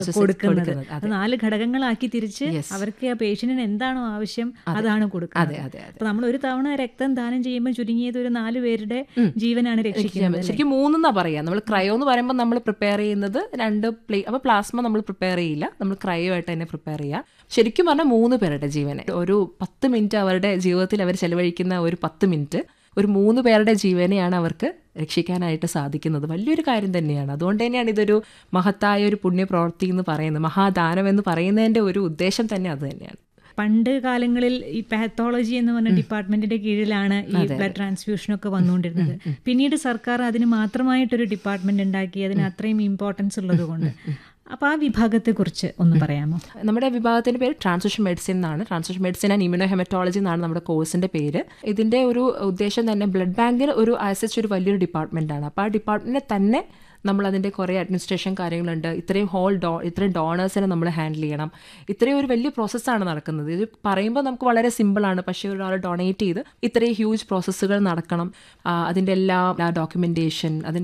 കൊടുക്കുന്നത് കൊടുക്കുന്നത്, അത് നാല് ഘടകങ്ങളാക്കി തിരിച്ച് Yes. അവർക്ക് ആ പേഷ്യന്റിന് എന്താണോ ആവശ്യം അതാണ് കൊടുക്കുന്നത് അതെ അതെ അതെ അപ്പൊ നമ്മൾ ഒരു തവണ രക്തം ദാനം ചെയ്യുമ്പോൾ ചുരുങ്ങിയത് ഒരു നാല് പേരുടെ ജീവനാണ് രക്ഷിക്കുന്നത് ശരിക്കും മൂന്നെന്നാ പറയാ നമ്മൾ ക്രയോ എന്ന് പറയുമ്പോൾ നമ്മൾ പ്രിപ്പയർ ചെയ്യുന്നത് രണ്ട് പ്ലേ അപ്പൊ പ്ലാസ്മ നമ്മൾ പ്രിപ്പയർ ചെയ്യില്ല നമ്മൾ ക്രയോ ആയിട്ട് തന്നെ പ്രിപ്പയർ ചെയ്യുക ശരിക്കും പറഞ്ഞാൽ മൂന്ന് പേരുടെ ജീവനെ ഒരു പത്ത് മിനിറ്റ് അവരുടെ ജീവിതത്തിൽ അവർ ചെലവഴിക്കുന്ന ഒരു പത്ത് മിനിറ്റ് ഒരു മൂന്ന് പേരുടെ ജീവനെയാണ് അവർക്ക് രക്ഷിക്കാനായിട്ട് സാധിക്കുന്നത് വലിയൊരു കാര്യം തന്നെയാണ് അതുകൊണ്ട് തന്നെയാണ് ഇതൊരു മഹത്തായ ഒരു പുണ്യപ്രവൃത്തി എന്ന് പറയുന്നത് മഹാദാനം എന്ന് പറയുന്നതിന്റെ ഒരു ഉദ്ദേശം തന്നെ അത് തന്നെയാണ് പണ്ട് കാലങ്ങളിൽ ഈ പാത്തോളജി എന്ന് പറഞ്ഞ ഡിപ്പാർട്ട്മെന്റിന്റെ കീഴിലാണ് ഈ ബ്ലഡ് ട്രാൻസ്ഫ്യൂഷൻ ഒക്കെ വന്നുകൊണ്ടിരുന്നത് പിന്നീട് സർക്കാർ അതിന് മാത്രമായിട്ടൊരു ഡിപ്പാർട്ട്മെന്റ് ഉണ്ടാക്കി അതിന് അത്രയും ഇമ്പോർട്ടൻസ് ഉള്ളത് കൊണ്ട് അപ്പൊ ആ വിഭാഗത്തെ കുറിച്ച് ഒന്ന് പറയാമോ നമ്മുടെ വിഭാഗത്തിന്റെ പേര് ട്രാൻസ്മിഷൻ മെഡിസിൻ എന്നാണ് transmission medicine and immuno haematology എന്നാണ് നമ്മുടെ കോഴ്സിന്റെ പേര് ഇതിന്റെ ഒരു ഉദ്ദേശം തന്നെ ബ്ലഡ് ബാങ്കിന് ഒരു ആസച്ച് ഒരു വലിയൊരു ഡിപ്പാർട്ട്മെന്റ് ആണ് അപ്പോൾ ആ ഡിപ്പാർട്ട്മെന്റിനെ തന്നെ നമ്മൾ അതിൻ്റെ കുറേ അഡ്മിനിസ്ട്രേഷൻ കാര്യങ്ങളുണ്ട് ഇത്രയും ഹോൾ ഡോ ഇത്രയും ഡോണേഴ്സിനെ നമ്മൾ ഹാൻഡിൽ ചെയ്യണം ഇത്രയും ഒരു വലിയ പ്രോസസ്സാണ് നടക്കുന്നത് ഇത് പറയുമ്പോൾ നമുക്ക് വളരെ സിമ്പിളാണ് പക്ഷേ ഒരാൾ ഡൊണേറ്റ് ചെയ്ത് ഇത്രയും ഹ്യൂജ് പ്രോസസ്സുകൾ നടക്കണം ആ, അതിൻ്റെ എല്ലാ ഡോക്യുമെൻറ്റേഷൻ അതിൻ്റെ